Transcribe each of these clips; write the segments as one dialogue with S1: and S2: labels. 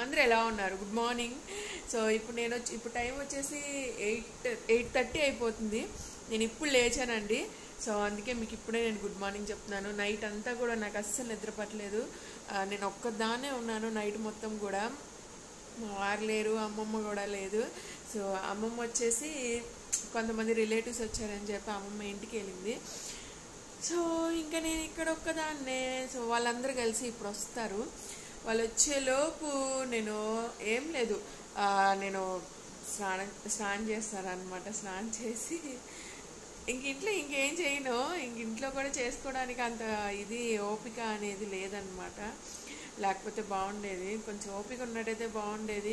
S1: అందరూ ఎలా ఉన్నారు గుడ్ మార్నింగ్ సో ఇప్పుడు నేను వచ్చి ఇప్పుడు టైం వచ్చేసి ఎయిట్ ఎయిట్ థర్టీ అయిపోతుంది నేను ఇప్పుడు లేచానండి సో అందుకే మీకు ఇప్పుడే నేను గుడ్ మార్నింగ్ చెప్తున్నాను నైట్ అంతా కూడా నాకు అస్సలు నిద్ర పట్టలేదు ఆ, నేను ఒక్కదాన్నే ఉన్నాను నైట్ మొత్తం కూడా మా వారు లేరు అమ్మమ్మ కూడా లేదు సో అమ్మమ్మ వచ్చేసి కొంతమంది రిలేటివ్స్ వచ్చారని చెప్పి అమ్మమ్మ ఇంటికి వెళ్ళింది సో ఇంకా నేను ఇక్కడ ఒక్కదాన్నే సో వాళ్ళందరూ కలిసి ఇప్పుడు వస్తారు వాళ్ళు వచ్చేలోపు నేను ఏం లేదు ఆ, నేను స్నానం స్నానం చేస్తానన్నమాట స్నానం చేసి ఇంక ఇంట్లో ఇంకేం చేయను ఇంక ఇంట్లో కూడా చేసుకోవడానికి అంత ఇది ఓపిక అనేది లేదనమాట లేకపోతే బాగుండేది కొంచెం ఓపిక ఉన్నట్టయితే బాగుండేది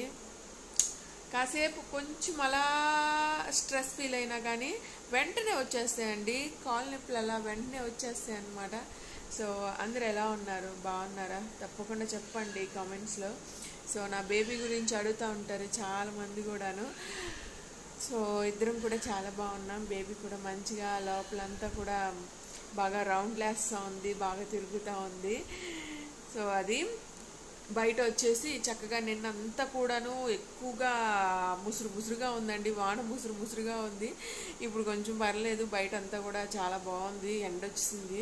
S1: కాసేపు కొంచెం అలా స్ట్రెస్ ఫీల్ అయినా కానీ వెంటనే వచ్చేస్తాయండి కాల్ నొప్పులు అలా వెంటనే వచ్చేస్తాయి అనమాట సో అందరు ఎలా ఉన్నారు బాగున్నారా తప్పకుండా చెప్పండి కామెంట్స్లో సో నా బేబీ గురించి అడుగుతూ ఉంటారు చాలామంది కూడాను సో ఇద్దరం కూడా చాలా బాగున్నాం బేబీ కూడా మంచిగా లోపలంతా కూడా బాగా రౌండ్ లేస్తూ ఉంది బాగా తిరుగుతూ ఉంది సో అది బయట వచ్చేసి చక్కగా నిన్నంతా కూడాను ఎక్కువగా ముసురు ముసురుగా ఉందండి వాన ముసురు ముసురుగా ఉంది ఇప్పుడు కొంచెం పర్లేదు బయట అంతా కూడా చాలా బాగుంది ఎండ వచ్చింది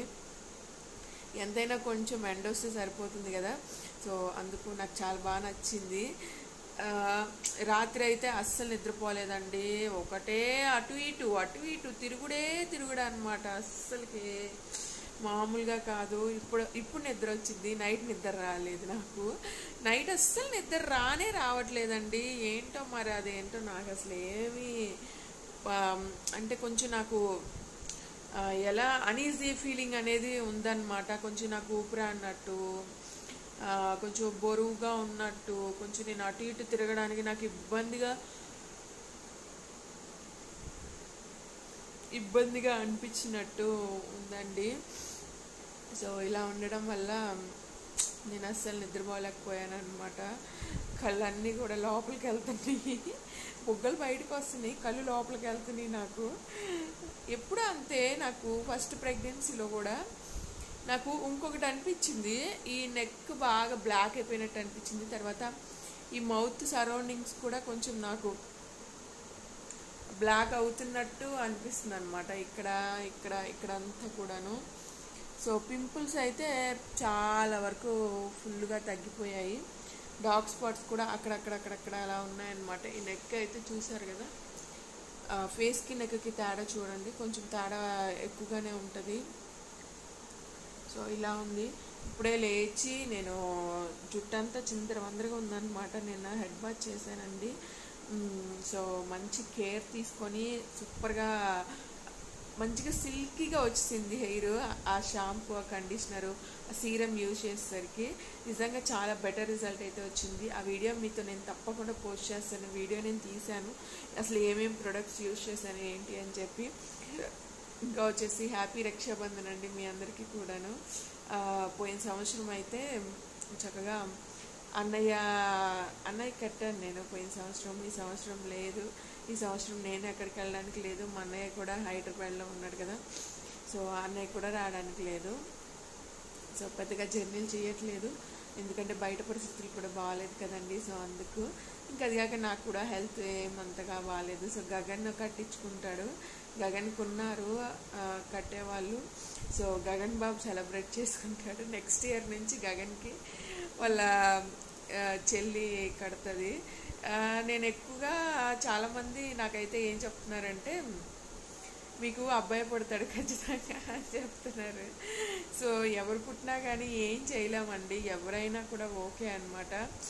S1: ఎంతైనా కొంచెం ఎండ వస్తే సరిపోతుంది కదా సో అందుకు నాకు చాలా బాగా నచ్చింది ఆ, రాత్రి అయితే అస్సలు నిద్రపోలేదండి ఒకటే అటు ఇటు అటు ఇటు తిరుగుడే తిరుగుడే అనమాట అస్సలకి మామూలుగా కాదు ఇప్పుడు ఇప్పుడు నిద్ర వచ్చింది నైట్ నిద్ర రాలేదు నాకు నైట్ అస్సలు నిద్ర రానే రావట్లేదండి ఏంటో మరి అదేంటో నాకు అసలు ఏమి ఆ, అంటే కొంచెం నాకు ఆ, ఎలా అనీజీ ఫీలింగ్ అనేది ఉందన్నమాట కొంచెం నాకు ఊపిరి అన్నట్టు ఆ, కొంచెం బరువుగా ఉన్నట్టు కొంచెం నేను అటు ఇటు తిరగడానికి నాకు ఇబ్బందిగా ఇబ్బందిగా అనిపించినట్టు ఉందండి సో ఇలా ఉండడం వల్ల నేను అస్సలు నిద్రపోలేకపోయాను అనమాట కళ్ళన్నీ కూడా లోపలికి వెళ్తున్నాయి బుగ్గలు బయటకు వస్తున్నాయి కళ్ళు లోపలికి వెళ్తున్నాయి నాకు ఎప్పుడు అంతే నాకు ఫస్ట్ ప్రెగ్నెన్సీలో కూడా నాకు ఇంకొకటి అనిపించింది ఈ నెక్ బాగా బ్లాక్ అయిపోయినట్టు అనిపించింది తర్వాత ఈ మౌత్ సరౌండింగ్స్ కూడా కొంచెం నాకు బ్లాక్ అవుతున్నట్టు అనిపిస్తుంది అనమాట ఇక్కడ ఇక్కడ ఇక్కడ అంతా కూడాను సో పింపుల్స్ అయితే చాలా వరకు ఫుల్గా తగ్గిపోయాయి డార్క్ స్పాట్స్ కూడా అక్కడక్కడక్కడక్కడ అలా ఉన్నాయన్నమాట ఈ నెక్ అయితే చూసారు కదా ఫేస్కి నెక్కి తేడా చూడండి కొంచెం తేడా ఎక్కువగానే ఉంటుంది సో ఇలా ఉంది ఇప్పుడే లేచి నేను జుట్టంతా చిందర వందరగా ఉందన్నమాట నిన్న హెడ్ బాత్ చేశానండి మ్, సో మంచి కేర్ తీసుకొని సూపర్గా మంచిగా సిల్కీగా వచ్చింది హెయిర్ ఆ షాంపూ ఆ కండిషనరు ఆ సీరం యూజ్ చేసేసరికి నిజంగా చాలా బెటర్ రిజల్ట్ అయితే వచ్చింది ఆ వీడియో మీతో నేను తప్పకుండా పోస్ట్ చేస్తాను వీడియో నేను తీశాను అసలు ఏమేమి ప్రొడక్ట్స్ యూజ్ చేశాను ఏంటి అని చెప్పి ఇంకా వచ్చేసి హ్యాపీ రక్షాబంధన్ అండి మీ అందరికీ కూడాను ఆ, పోయిన సంవత్సరం అయితే చక్కగా అన్నయ్య అన్నయ్య కట్టాను నేను పోయిన సంవత్సరం ఈ సంవత్సరం లేదు ఈ సంవత్సరం నేను ఎక్కడికి వెళ్ళడానికి లేదు మా అన్నయ్య కూడా హైదరాబాద్లో ఉన్నాడు కదా సో అన్నయ్య కూడా రావడానికి లేదు సో పెద్దగా జర్నీలు చేయట్లేదు ఎందుకంటే బయట పరిస్థితులు కూడా బాగాలేదు కదండి సో అందుకు ఇంకా అది కాక నాకు కూడా హెల్త్ ఏమంతగా బాగాలేదు సో గగన్ కట్టించుకుంటాడు గగన్కి ఉన్నారు ఆ, కట్టేవాళ్ళు సో గగన్ బాబు సెలబ్రేట్ చేసుకుంటాడు నెక్స్ట్ ఇయర్ నుంచి గగన్కి వాళ్ళ ఆ, చెల్లి కడుతుంది ఆ, నేను ఎక్కువగా చాలామంది నాకైతే ఏం చెప్తున్నారంటే మీకు అబ్బాయి పుడతాడు ఖచ్చితంగా అని చెప్తున్నారు సో ఎవరు పుట్టినా కానీ ఏం చేయలేమండి ఎవరైనా కూడా ఓకే అనమాట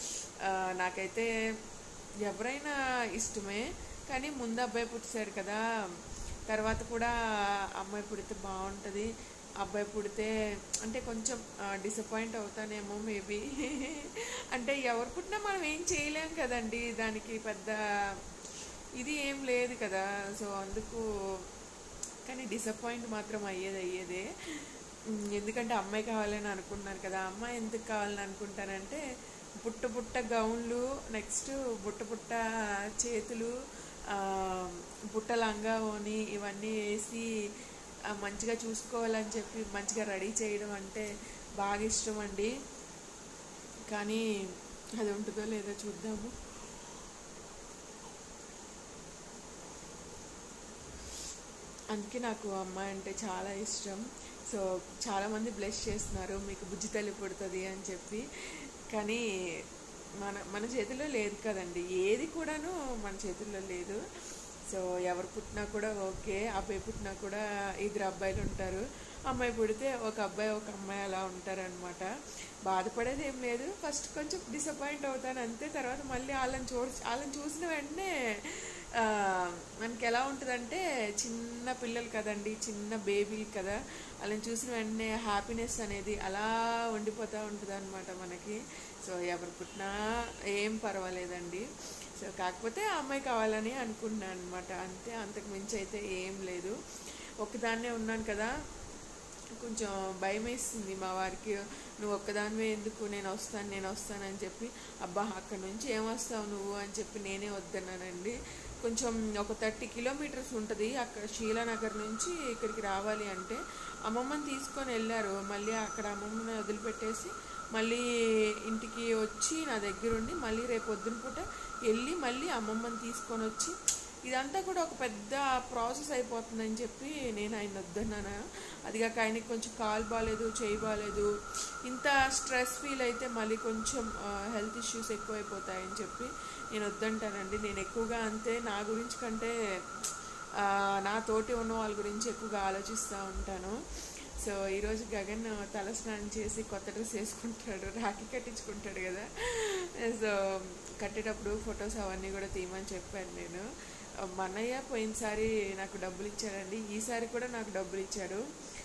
S1: నాకైతే ఎవరైనా ఇష్టమే కానీ ముందు అబ్బాయి పుట్టారు కదా తర్వాత కూడా అమ్మాయి పుడితే బాగుంటుంది అబ్బాయి పుడితే అంటే కొంచెం డిసప్పాయింట్ అవుతానేమో మేబీ అంటే ఎవరు పుట్టినా మనం ఏం చేయలేం కదండి దానికి పెద్ద ఇది ఏం లేదు కదా సో అందుకు కానీ డిసప్పాయింట్ మాత్రం అయ్యేది అయ్యేదే ఉమ్, ఎందుకంటే అమ్మాయి కావాలని అనుకుంటున్నాను కదా అమ్మాయి ఎందుకు కావాలని అనుకుంటానంటే బుట్ట బుట్ట గౌన్లు నెక్స్ట్ బుట్ట బుట్ట చేతులు ఆ, బుట్ట లంగా ఓని ఇవన్నీ వేసి ఆ, మంచిగా చూసుకోవాలని చెప్పి మంచిగా రెడీ చేయడం అంటే బాగా ఇష్టం అండి కానీ అది ఉంటుందో లేదో చూద్దాము అందుకే నాకు అమ్మాయి అంటే చాలా ఇష్టం సో చాలామంది బ్లెస్ చేస్తున్నారు మీకు బుజ్జి తల్లి పుడుతుంది అని చెప్పి కానీ మన మన చేతిలో లేదు కదండి ఏది కూడాను మన చేతుల్లో లేదు సో ఎవరు పుట్టినా కూడా ఓకే అబ్బాయి పుట్టినా కూడా ఇద్దరు అబ్బాయిలు ఉంటారు అమ్మాయి పుడితే ఒక అబ్బాయి ఒక అమ్మాయి అలా ఉంటారనమాట బాధపడేది ఏం లేదు ఫస్ట్ కొంచెం డిసప్పాయింట్ అవుతాను అంతే తర్వాత మళ్ళీ వాళ్ళని చూ వాళ్ళని చూసిన వెంటనే ఆ, మనకి ఎలా ఉంటుందంటే చిన్న పిల్లలు కదండి చిన్న బేబీలు కదా వాళ్ళని చూసిన వెంటనే హ్యాపీనెస్ అనేది అలా ఉండిపోతూ ఉంటుంది అనమాట మనకి సో ఎవరు పుట్టినా ఏం పర్వాలేదండి సో కాకపోతే ఆ అమ్మాయి కావాలని అనుకున్నాను అనమాట అంతే అంతకు మించి అయితే ఏం లేదు ఒకదాన్నే ఉన్నాను కదా కొంచెం భయం వేస్తుంది మా వారికి నువ్వు ఒక్కదానివే ఎందుకు నేను వస్తాను నేను వస్తాను అని చెప్పి అబ్బా అక్కడ నుంచి ఏం వస్తావు నువ్వు అని చెప్పి నేనే వద్దన్నానండి కొంచెం ఒక థర్టీ కిలోమీటర్స్ ఉంటుంది అక్కడ శీలానగర్ నుంచి ఇక్కడికి రావాలి అంటే అమ్మమ్మని తీసుకొని వెళ్ళారు మళ్ళీ అక్కడ అమ్మమ్మని వదిలిపెట్టేసి మళ్ళీ ఇంటికి వచ్చి నా దగ్గరుండి మళ్ళీ రేపు పొద్దున పూట వెళ్ళి మళ్ళీ అమ్మమ్మని తీసుకొని వచ్చి ఇదంతా కూడా ఒక పెద్ద ప్రాసెస్ అయిపోతుందని చెప్పి నేను ఆయన వద్దన్నాను అది కాక ఆయనకి కొంచెం కాలు బాగాలేదు చేయి బాగాలేదు ఇంత స్ట్రెస్ ఫీల్ అయితే మళ్ళీ కొంచెం హెల్త్ ఇష్యూస్ ఎక్కువైపోతాయని చెప్పి నేను వద్దంటానండి నేను ఎక్కువగా అంతే నా గురించి కంటే ఆ, నా తోటి ఉన్న వాళ్ళ గురించి ఎక్కువగా ఆలోచిస్తూ ఉంటాను సో ఈరోజు గగన్ తల స్నానం చేసి కొత్త డ్రెస్ వేసుకుంటాడు రాఖీ కట్టించుకుంటాడు కదా సో కట్టేటప్పుడు ఫొటోస్ అవన్నీ కూడా తీయమని చెప్పాను నేను మా అన్నయ్య పోయినసారి నాకు డబ్బులు ఇచ్చాడండి ఈసారి కూడా నాకు డబ్బులు ఇచ్చాడు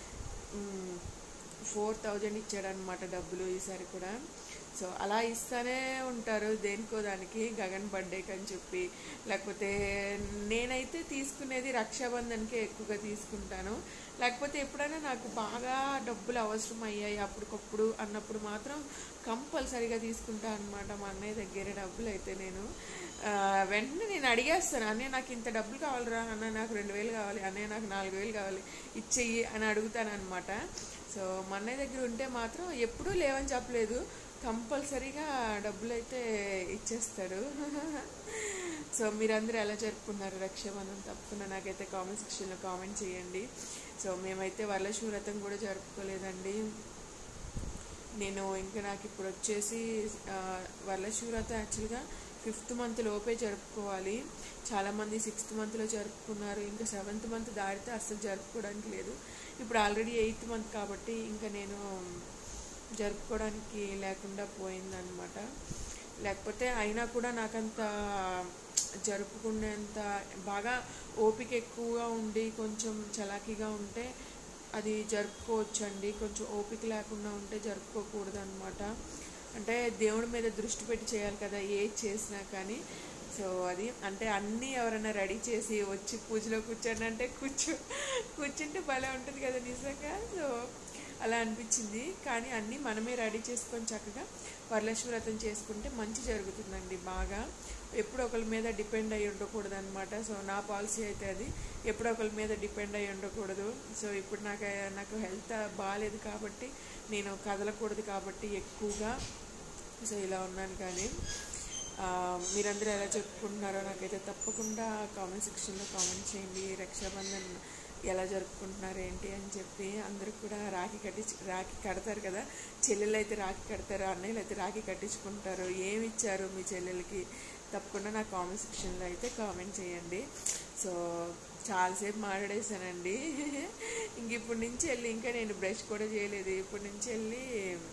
S1: ఫోర్ థౌజండ్ ఇచ్చాడు అనమాట డబ్బులు ఈసారి కూడా సో అలా ఇస్తానే ఉంటారు దేనికో దానికి గగన్ బర్త్డేకి అని చెప్పి లేకపోతే నేనైతే తీసుకునేది రక్షాబంధన్కే ఎక్కువగా తీసుకుంటాను లేకపోతే ఎప్పుడైనా నాకు బాగా డబ్బులు అవసరం అయ్యాయి అప్పటికప్పుడు అన్నప్పుడు మాత్రం కంపల్సరీగా తీసుకుంటా అనమాట మా అన్నయ్య దగ్గర డబ్బులు అయితే నేను ఆ, వెంటనే నేను అడిగేస్తాను అన్నయ్య నాకు ఇంత డబ్బులు కావాలిరా అన్న నాకు రెండు వేలు కావాలి అన్నయ్య నాకు నాలుగు వేలు కావాలి ఇచ్చేయి అని అడుగుతాను అనమాట సో మా అన్నయ్య దగ్గర ఉంటే మాత్రం ఎప్పుడూ లేవని చెప్పలేదు కంపల్సరీగా డబ్బులు అయితే ఇచ్చేస్తాడు సో మీరందరూ ఎలా జరుపుకున్నారు రక్షాబంధన్ తప్పకుండా నాకైతే కామెంట్ సెక్షన్లో కామెంట్ చేయండి సో మేమైతే వరలక్ష్మి వ్రతం కూడా జరుపుకోలేదండి నేను ఇంకా నాకు ఇప్పుడు వచ్చేసి ఆ, వరలక్ష్మి వ్రతం యాక్చువల్గా ఫిఫ్త్ మంత్ లోపే జరుపుకోవాలి చాలామంది సిక్స్త్ మంత్లో జరుపుకున్నారు ఇంకా సెవెంత్ మంత్ దాటితే అస్సలు జరుపుకోవడానికి లేదు ఇప్పుడు ఆల్రెడీ ఎయిత్ మంత్ కాబట్టి ఇంకా నేను జరుపుకోవడానికి లేకుండా పోయిందనమాట లేకపోతే అయినా కూడా నాకంత జరుపుకునేంత బాగా ఓపిక ఎక్కువగా ఉండి కొంచెం చలాకీగా ఉంటే అది జరుపుకోవచ్చు అండి కొంచెం ఓపిక లేకుండా ఉంటే జరుపుకోకూడదు అనమాట అంటే దేవుడి మీద దృష్టి పెట్టి చేయాలి కదా ఏది చేసినా కానీ సో అది అంటే అన్నీ ఎవరైనా రెడీ చేసి వచ్చి పూజలో కూర్చోండి అంటే కూర్చో కూర్చుంటే భలే ఉంటుంది కదా నిజంగా సో అలా అనిపించింది కానీ అన్నీ మనమే రెడీ చేసుకొని చక్కగా వరలక్ష్మి వ్రతం చేసుకుంటే మంచి జరుగుతుందండి బాగా ఎప్పుడు ఒకరి మీద డిపెండ్ అయ్యి ఉండకూడదు అనమాట సో నా పాలసీ అయితే అది ఎప్పుడు ఒకరి మీద డిపెండ్ అయ్యి ఉండకూడదు సో ఇప్పుడు నాకు నాకు హెల్త్ బాగాలేదు కాబట్టి నేను కదలకూడదు కాబట్టి ఎక్కువగా సో ఇలా ఉన్నాను కానీ ఆ, మీరందరూ ఎలా చెప్పుకుంటున్నారో నాకైతే తప్పకుండా కామెంట్ సెక్షన్లో కామెంట్ చేయండి రక్షాబంధన్ ఎలా జరుపుకుంటున్నారు ఏంటి అని చెప్పి అందరూ కూడా రాఖీ కట్టి రాఖీ కడతారు కదా చెల్లెలు అయితే రాఖీ కడతారు అన్నయ్యలు అయితే రాఖీ కట్టించుకుంటారు ఏమి ఇచ్చారు మీ చెల్లెలకి తప్పకుండా నా కామెంట్ సెక్షన్లో అయితే కామెంట్ చేయండి సో చాలాసేపు మాట్లాడేశానండి ఇంక ఇప్పటి నుంచి వెళ్ళి ఇంకా నేను బ్రష్ కూడా చేయలేదు ఇప్పటి నుంచి వెళ్ళి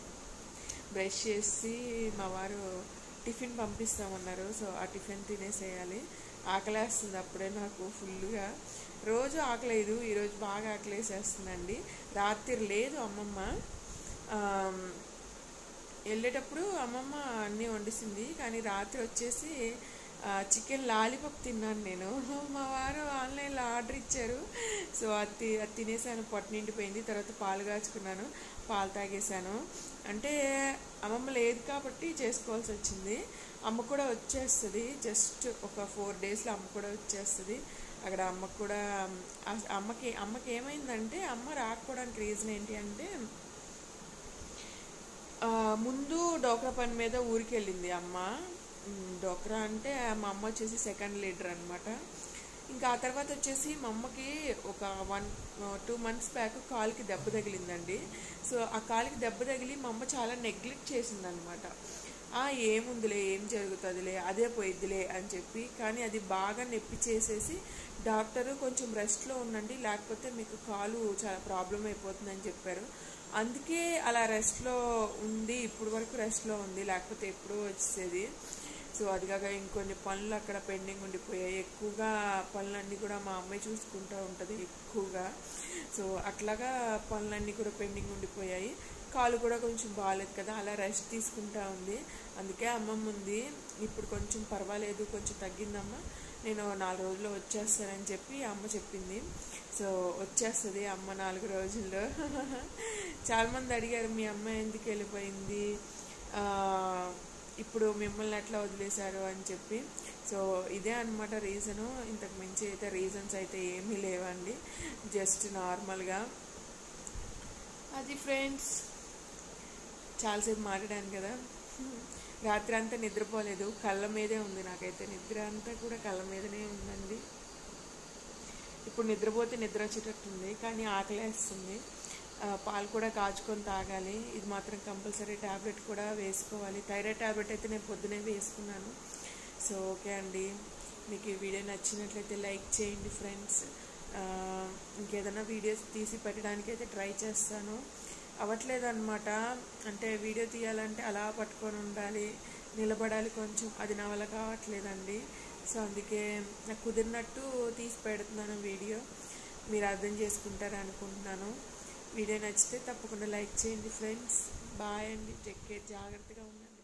S1: బ్రష్ చేసి మా వారు టిఫిన్ పంపిస్తామన్నారు సో ఆ టిఫిన్ తినేసేయాలి ఆకలేస్తుంది అప్పుడే నాకు ఫుల్గా రోజు ఆకలేదు ఈరోజు బాగా ఆకలేసేస్తుందండి రాత్రి లేదు అమ్మమ్మ ఆమ్, వెళ్ళేటప్పుడు అమ్మమ్మ అన్నీ వండిసింది కానీ రాత్రి వచ్చేసి చికెన్ లాలీపాప్ తిన్నాను నేను మా వారు ఆన్లైన్లో ఆర్డర్ ఇచ్చారు సో అది తి- అది తినేసాను పొట్ట నిండిపోయింది తర్వాత పాలు కాచుకున్నాను పాలు తాగేశాను అంటే అమ్మమ్మ లేదు కాబట్టి చేసుకోవాల్సి వచ్చింది అమ్మ కూడా వచ్చేస్తుంది జస్ట్ ఒక ఫోర్ డేస్లో అమ్మ కూడా వచ్చేస్తుంది అక్కడ అమ్మకు కూడా ఆ అమ్మకి అమ్మకి ఏమైందంటే అమ్మ రాకపోవడానికి రీజన్ ఏంటి అంటే ఆ, ముందు డోక్రా పని మీద ఊరికి వెళ్ళింది అమ్మ ఉమ్, డోక్రా అంటే మా అమ్మ వచ్చేసి సెకండ్ లీడర్ అనమాట ఇంకా ఆ తర్వాత వచ్చేసి మా అమ్మకి ఒక వన్ టూ మంత్స్ బ్యాక్ కాలుకి దెబ్బ తగిలిందండి సో ఆ కాలుకి దెబ్బ తగిలి మా అమ్మ చాలా నెగ్లెక్ట్ చేసిందనమాట ఆ ఏముందిలే ఏం జరుగుతుందిలే అదే పోయిద్దిలే అని చెప్పి కానీ అది బాగా నొప్పి చేసేసి డాక్టరు కొంచెం రెస్ట్లో ఉండండి లేకపోతే మీకు కాలు చాలా ప్రాబ్లం అయిపోతుందని చెప్పారు అందుకే అలా రెస్ట్లో ఉంది ఇప్పుడు వరకు రెస్ట్లో ఉంది లేకపోతే ఎప్పుడూ వచ్చేది సో అది కాక ఇంకొన్ని పనులు అక్కడ పెండింగ్ ఉండిపోయాయి ఎక్కువగా పనులన్నీ కూడా మా అమ్మాయి చూసుకుంటూ ఉంటుంది ఎక్కువగా సో అట్లాగా పనులన్నీ కూడా పెండింగ్ ఉండిపోయాయి కాలు కూడా కొంచెం బాగాలేదు కదా అలా రెస్ట్ తీసుకుంటా ఉంది అందుకే అమ్మమ్మ ఉంది ఇప్పుడు కొంచెం పర్వాలేదు కొంచెం తగ్గిందమ్మా నేను నాలుగు రోజుల్లో వచ్చేస్తానని చెప్పి అమ్మ చెప్పింది సో వచ్చేస్తుంది అమ్మ నాలుగు రోజుల్లో చాలామంది అడిగారు మీ అమ్మ ఎందుకు వెళ్ళిపోయింది ఆ, ఇప్పుడు మిమ్మల్ని ఎట్లా వదిలేశారు అని చెప్పి సో ఇదే అనమాట రీజను ఇంతకు మించి అయితే రీజన్స్ అయితే ఏమీ లేవండి జస్ట్ నార్మల్గా అది ఫ్రెండ్స్ చాలాసేపు మాట్లాడాను కదా రాత్రి అంతా నిద్రపోలేదు కళ్ళ మీదే ఉంది నాకైతే నిద్ర అంతా కూడా కళ్ళ మీదనే ఉందండి ఇప్పుడు నిద్రపోతే నిద్ర వచ్చేటట్టుంది కానీ ఆకలేస్తుంది ఆ, పాలు కూడా కాచుకొని తాగాలి ఇది మాత్రం కంపల్సరీ ట్యాబ్లెట్ కూడా వేసుకోవాలి థైరాయిడ్ ట్యాబ్లెట్ అయితే నేను పొద్దునే వేసుకున్నాను సో ఓకే అండి మీకు ఈ వీడియో నచ్చినట్లయితే లైక్ చేయండి ఫ్రెండ్స్ ఆ, ఇంకేదైనా వీడియోస్ తీసి పెట్టడానికి అయితే ట్రై చేస్తాను అవ్వట్లేదు అనమాట అంటే వీడియో తీయాలంటే అలా పట్టుకొని ఉండాలి నిలబడాలి కొంచెం అది నా వల్ల కావట్లేదండి సో అందుకే నాకు కుదిరినట్టు తీసి పెడుతున్నాను వీడియో మీరు అర్థం చేసుకుంటారు అనుకుంటున్నాను వీడియో నచ్చితే తప్పకుండా లైక్ చేయండి ఫ్రెండ్స్ బాయ్ అండి టేక్ కేర్ జాగ్రత్తగా ఉండండి